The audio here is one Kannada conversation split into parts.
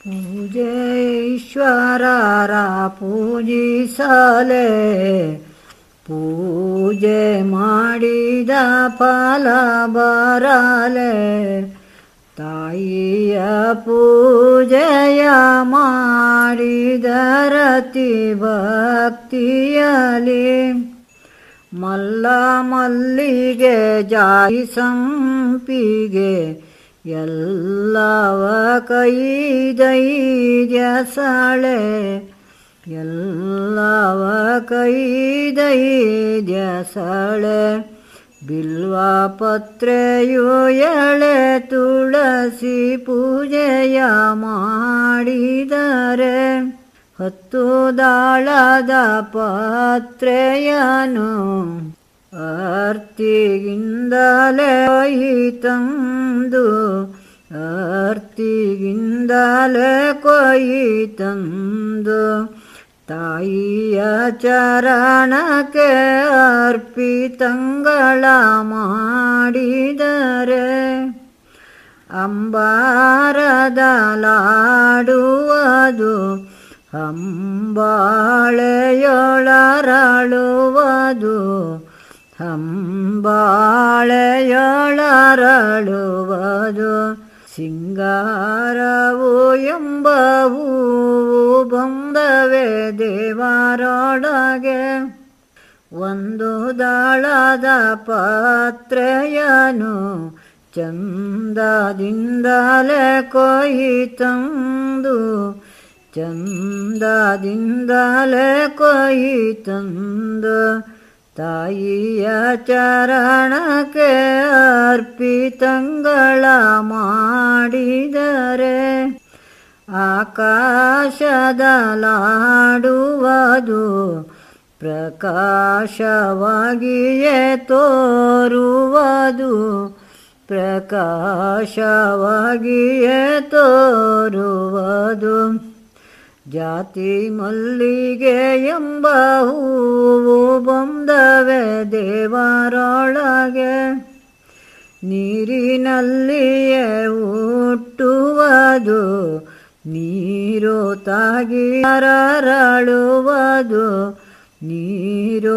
ಪೂಜೆ ಈಶ್ವರರ ಪೂಜಿಸಲೆ ಪೂಜೆ ಮಾಡಿದ ಫಲ ಬರಲೆ ತಾಯಿಯ ಪೂಜೆಯ ಮಾಡಿದ ರತಿ ಭಕ್ತಿಯಲಿ ಮಲ್ಲ ಮಲ್ಲಿಗೆ ಜಾಯಿ ಸಂಪಿಗೆ ಎಲ್ಲವ ಕೈದೈದ್ಯ ಸಳೆ ಎಲ್ಲವ ಕೈದೈದ್ಯ ಸಳೆ ಬಿಲ್ವ ಪತ್ರೆಯು ಎಳೆ ತುಳಸಿ ಪೂಜೆಯ ಮಾಡಿದರೆ ಹತ್ತು ದಾಳದ ಪತ್ರೆಯನು ಅರ್ತಿಗಿಂದಲೇ ಕೊಯ್ತಂದು ಅರ್ತಿಗಿಂದಲೇ ಕೊಯ್ತಂದು ತಾಯಿಯ ಚರಣಕ್ಕೆ ಅರ್ಪಿತಂಗಳ ಮಾಡಿದರೆ ಅಂಬಾರದ ಲಾಡುವುದು ಹಂಬಾಳೆಯೊಳರಳುವುದು ಹಂಬಾಳೆಯೊಳರಳುವುದು ಸಿಂಗಾರವು ಎಂಬ ಹೂವು ಬಂದವೆ ದೇವರೊಳಗೆ ಒಂದು ದಾಳದ ಪತ್ರೆಯನು ಚಂದದಿಂದಲೇ ಕೊಯ್ತಂದು ಚಂದದಿಂದಲೇ ಕೊಯ್ತಂದು ತಾಯಿಯ ಚರಣಕ್ಕೆ ಅರ್ಪಿತಂಗಳ ಮಾಡಿದರೆ ಆಕಾಶದಲಾಡುವುದು ಪ್ರಕಾಶವಾಗಿಯೇ ತೋರುವುದು ಪ್ರಕಾಶವಾಗಿಯೇ ತೋರುವುದು ಜಾತಿ ಮಲ್ಲಿಗೆ ಎಂಬ ಹೂವು ಬಂದವೆ ದೇವರೊಳಗೆ ನೀರಿನಲ್ಲಿಯೇ ಹುಟ್ಟುವುದು ನೀರು ತಾಗಿ ಅರಳುವುದು ನೀರು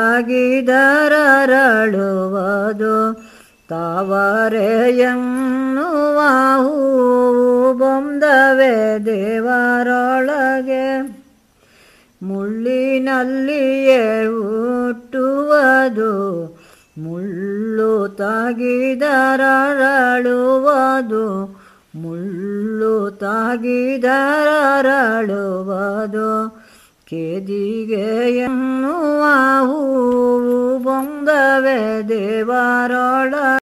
ತಾಗಿದರಳುವುದು ತಾವರೆ ಎನ್ನುವ ಹೂವು ಬಂದವೆ ದೇವರೊಳಗೆ ಮುಳ್ಳಿನಲ್ಲಿಯೇ ಹುಟ್ಟುವುದು ಮುಳ್ಳು ತಾಗಿದರಳುವುದು ಮುಳ್ಳು ತಾಗಿದರಳುವುದು ಕೇದಿಗೆ ಎನ್ನುವ ಹೂವು ಬಂದವೆ ದೇವರೊಳ